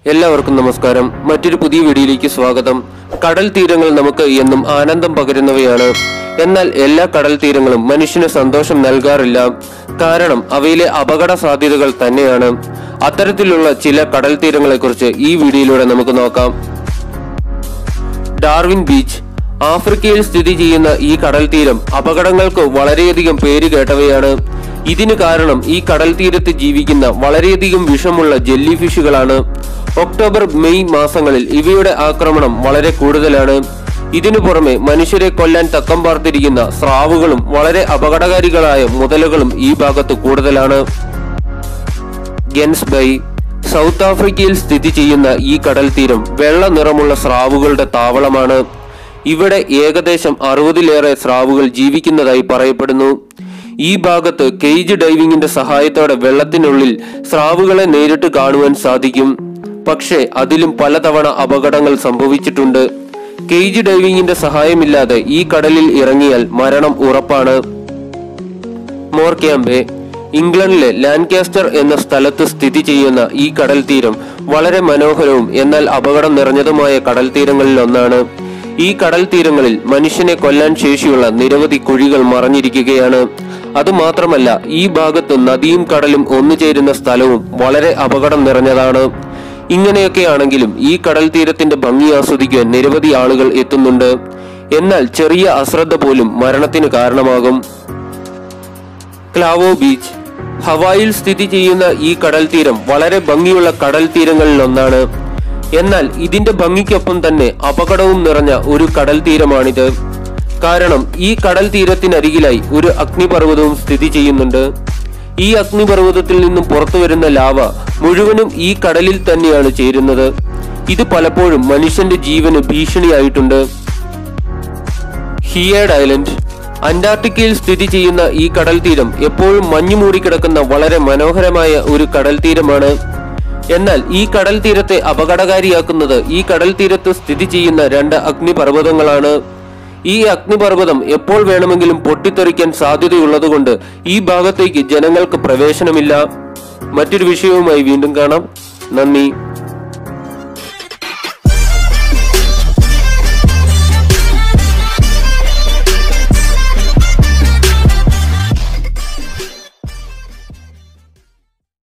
എല്ലാവർക്കും നമസ്കാരം മറ്റൊരു പുതിയ വീഡിയോയിലേക്ക് സ്വാഗതം കടൽ തീരങ്ങൾ നമുക്ക് എന്നും ആനന്ദം പകരുന്നവയാണ് എന്നാൽ എല്ലാ കടൽ തീരങ്ങളും മനുഷ്യന് സന്തോഷം നൽകാറില്ല കാരണം അവയിലെ അപകട സാധ്യതകൾ തന്നെയാണ് അത്തരത്തിലുള്ള ചില കടൽ തീരങ്ങളെക്കുറിച്ച് ഈ വീഡിയോയിലൂടെ നമുക്ക് നോക്കാം ഡാർവിൻ ബീച്ച് ആഫ്രിക്കയിൽ സ്ഥിതി ചെയ്യുന്ന ഈ കടൽ തീരം അപകടങ്ങൾക്ക് വളരെയധികം പേര് കേട്ടവയാണ് ഇതിന് കാരണം ഈ കടൽ തീരത്ത് ജീവിക്കുന്ന വളരെയധികം വിഷമുള്ള ജെല്ലി ഫിഷുകളാണ് ഒക്ടോബർ മെയ് മാസങ്ങളിൽ ഇവയുടെ ആക്രമണം വളരെ കൂടുതലാണ് ഇതിനു പുറമെ മനുഷ്യരെ കൊല്ലാൻ തക്കം പാർത്തിരിക്കുന്ന സ്രാവുകളും വളരെ അപകടകാരികളായ മുതലുകളും ഈ ഭാഗത്ത് കൂടുതലാണ് ഗെൻസ് ബൈ സൗത്ത് ആഫ്രിക്കയിൽ സ്ഥിതി ചെയ്യുന്ന ഈ കടൽ തീരം വെള്ള നിറമുള്ള സ്രാവുകളുടെ താവളമാണ് ഇവിടെ ഏകദേശം അറുപതിലേറെ സ്രാവുകൾ ജീവിക്കുന്നതായി പറയപ്പെടുന്നു ഈ ഭാഗത്ത് കേജ് ഡൈവിംഗിന്റെ സഹായത്തോടെ വെള്ളത്തിനുള്ളിൽ സ്രാവുകളെ നേരിട്ട് കാണുവാൻ സാധിക്കും പക്ഷേ അതിലും പലതവണ അപകടങ്ങൾ സംഭവിച്ചിട്ടുണ്ട് കേജ് ഡൈവിംഗിന്റെ സഹായമില്ലാതെ ഈ കടലിൽ ഇറങ്ങിയാൽ മരണം ഉറപ്പാണ് മോർക്യാമ്പെ ഇംഗ്ലണ്ടിലെ ലാൻകാസ്റ്റർ എന്ന സ്ഥലത്ത് സ്ഥിതി ചെയ്യുന്ന ഈ കടൽ തീരം വളരെ മനോഹരവും എന്നാൽ അപകടം നിറഞ്ഞതുമായ കടൽ തീരങ്ങളിൽ ഒന്നാണ് ഈ കടൽ തീരങ്ങളിൽ മനുഷ്യനെ കൊല്ലാൻ ശേഷിയുള്ള നിരവധി കുഴികൾ മറഞ്ഞിരിക്കുകയാണ് അതുമാത്രമല്ല ഈ ഭാഗത്ത് നദിയും കടലും ഒന്നുചേരുന്ന സ്ഥലവും വളരെ അപകടം നിറഞ്ഞതാണ് ഇങ്ങനെയൊക്കെയാണെങ്കിലും ഈ കടൽ തീരത്തിന്റെ ഭംഗി ആസ്വദിക്കാൻ നിരവധി ആളുകൾ എത്തുന്നുണ്ട് എന്നാൽ ചെറിയ അശ്രദ്ധ പോലും മരണത്തിന് കാരണമാകും ക്ലാവോ ബീച്ച് ഹവായിൽ സ്ഥിതി ചെയ്യുന്ന ഈ കടൽ തീരം വളരെ ഭംഗിയുള്ള കടൽ തീരങ്ങളിൽ ഒന്നാണ് എന്നാൽ ഇതിന്റെ ഭംഗിക്കൊപ്പം തന്നെ അപകടവും നിറഞ്ഞ ഒരു കടൽ തീരമാണിത് കാരണം ഈ കടൽ തീരത്തിനരികിലായി ഒരു അഗ്നിപർവ്വതവും സ്ഥിതി ചെയ്യുന്നുണ്ട് ഈ അഗ്നിപർവ്വതത്തിൽ നിന്നും പുറത്തു വരുന്ന ലാവ മുഴുവനും ഈ കടലിൽ തന്നെയാണ് ചേരുന്നത് ഇത് പലപ്പോഴും മനുഷ്യന്റെ ജീവന് ഭീഷണിയായിട്ടുണ്ട് ഹിയേഡ് ഐലൻഡ് അന്റാർട്ടിക്കയിൽ സ്ഥിതി ചെയ്യുന്ന ഈ കടൽ തീരം എപ്പോഴും മഞ്ഞു മൂടിക്കിടക്കുന്ന വളരെ മനോഹരമായ ഒരു കടൽ തീരമാണ് എന്നാൽ ഈ കടൽ തീരത്തെ അപകടകാരിയാക്കുന്നത് ഈ കടൽ തീരത്ത് സ്ഥിതി ചെയ്യുന്ന രണ്ട് അഗ്നിപർവ്വതങ്ങളാണ് ഈ അഗ്നിപർവ്വതം എപ്പോൾ വേണമെങ്കിലും പൊട്ടിത്തെറിക്കാൻ സാധ്യതയുള്ളതുകൊണ്ട് ഈ ഭാഗത്തേക്ക് ജനങ്ങൾക്ക് പ്രവേശനമില്ല മറ്റൊരു വിഷയവുമായി വീണ്ടും കാണാം നന്ദി